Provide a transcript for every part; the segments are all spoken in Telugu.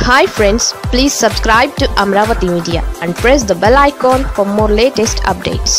hi friends please subscribe to Amaravati media and press the bell icon for more latest updates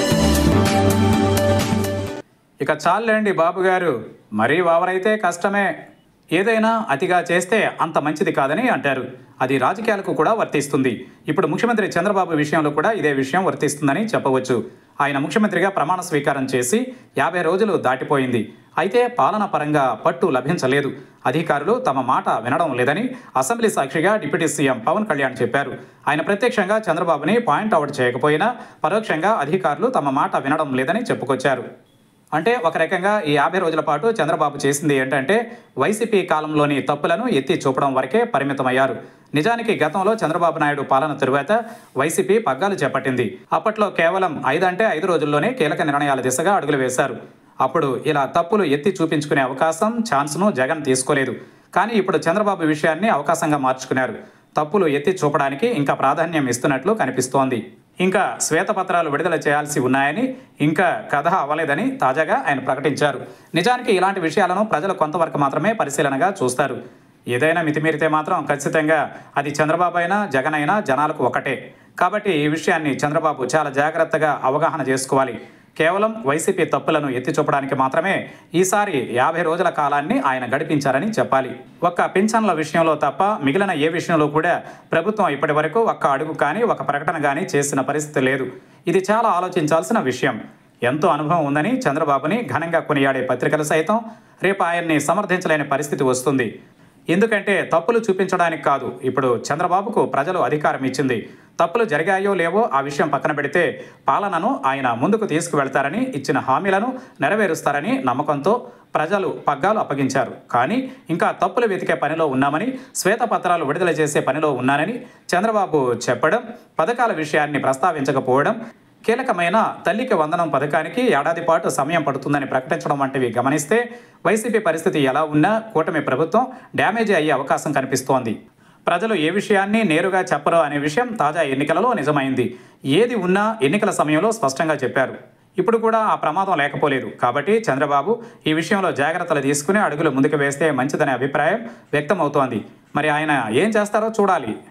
ఇక చాలండి బాబు గారు మరీ ఓవరైతే కష్టమే ఏదైనా అతిగా చేస్తే అంత మంచిది కాదని అంటారు అది రాజకీయాలకు కూడా వర్తిస్తుంది ఇప్పుడు ముఖ్యమంత్రి చంద్రబాబు విషయంలో కూడా ఇదే విషయం వర్తిస్తుందని చెప్పవచ్చు ఆయన ముఖ్యమంత్రిగా ప్రమాణ స్వీకారం చేసి యాభై రోజులు దాటిపోయింది అయితే పాలన పరంగా పట్టు లభించలేదు అధికారులు తమ మాట వినడం లేదని అసెంబ్లీ సాక్షిగా డిప్యూటీ సీఎం పవన్ కళ్యాణ్ చెప్పారు ఆయన ప్రత్యక్షంగా చంద్రబాబుని పాయింట్ అవుట్ చేయకపోయినా పరోక్షంగా అధికారులు తమ మాట వినడం లేదని చెప్పుకొచ్చారు అంటే ఒక రకంగా ఈ యాభై రోజుల పాటు చంద్రబాబు చేసింది ఏంటంటే వైసీపీ కాలంలోని తప్పులను ఎత్తి చూపడం వరకే పరిమితమయ్యారు నిజానికి గతంలో చంద్రబాబు నాయుడు పాలన తరువాత వైసీపీ పగ్గాలు చేపట్టింది అప్పట్లో కేవలం ఐదంటే ఐదు రోజుల్లోనే కీలక నిర్ణయాల దిశగా అడుగులు వేశారు అప్పుడు ఇలా తప్పులు ఎత్తి చూపించుకునే అవకాశం ఛాన్స్ను జగన్ తీసుకోలేదు కానీ ఇప్పుడు చంద్రబాబు విషయాన్ని అవకాశంగా మార్చుకున్నారు తప్పులు ఎత్తి చూపడానికి ఇంకా ప్రాధాన్యం ఇస్తున్నట్లు కనిపిస్తోంది ఇంకా శ్వేతపత్రాలు విడుదల చేయాల్సి ఉన్నాయని ఇంకా కథ అవ్వలేదని తాజాగా ఆయన ప్రకటించారు నిజానికి ఇలాంటి విషయాలను ప్రజలు కొంతవరకు మాత్రమే పరిశీలనగా చూస్తారు ఏదైనా మితిమీరితే మాత్రం ఖచ్చితంగా అది చంద్రబాబు అయినా జగన్ అయినా జనాలకు ఒకటే కాబట్టి ఈ విషయాన్ని చంద్రబాబు చాలా జాగ్రత్తగా అవగాహన చేసుకోవాలి కేవలం వైసీపీ తప్పులను ఎత్తి చూపడానికి మాత్రమే ఈసారి యాభై రోజుల కాలాన్ని ఆయన గడిపించారని చెప్పాలి ఒక్క పింఛన్ల విషయంలో తప్ప మిగిలిన ఏ విషయంలో కూడా ప్రభుత్వం ఇప్పటి వరకు ఒక్క అడుగు కానీ ఒక ప్రకటన కానీ చేసిన పరిస్థితి లేదు ఇది చాలా ఆలోచించాల్సిన విషయం ఎంతో అనుభవం ఉందని చంద్రబాబుని ఘనంగా కొనియాడే పత్రికలు సైతం రేపు ఆయన్ని సమర్థించలేని పరిస్థితి వస్తుంది ఎందుకంటే తప్పులు చూపించడానికి కాదు ఇప్పుడు చంద్రబాబుకు ప్రజలు అధికారం ఇచ్చింది తప్పులు జరిగాయో లేవో ఆ విషయం పక్కన పెడితే పాలనను ఆయన ముందుకు తీసుకువెళ్తారని ఇచ్చిన హామీలను నెరవేరుస్తారని నమ్మకంతో ప్రజలు పగ్గాలు అప్పగించారు కానీ ఇంకా తప్పులు వెతికే పనిలో ఉన్నామని శ్వేతపత్రాలు విడుదల చేసే పనిలో ఉన్నానని చంద్రబాబు చెప్పడం పథకాల విషయాన్ని ప్రస్తావించకపోవడం కీలకమైన తల్లికి వందనం పథకానికి ఏడాది పాటు సమయం పడుతుందని ప్రకటించడం వంటివి గమనిస్తే వైసీపీ పరిస్థితి ఎలా ఉన్నా కూటమి ప్రభుత్వం డ్యామేజీ అయ్యే అవకాశం కనిపిస్తోంది ప్రజలు ఏ విషయాన్ని నేరుగా చెప్పరు అనే విషయం తాజా ఎన్నికలలో నిజమైంది ఏది ఉన్నా ఎన్నికల సమయంలో స్పష్టంగా చెప్పారు ఇప్పుడు కూడా ఆ ప్రమాదం లేకపోలేదు కాబట్టి చంద్రబాబు ఈ విషయంలో జాగ్రత్తలు తీసుకుని అడుగులు ముందుకు వేస్తే మంచిదనే అభిప్రాయం వ్యక్తమవుతోంది మరి ఆయన ఏం చేస్తారో చూడాలి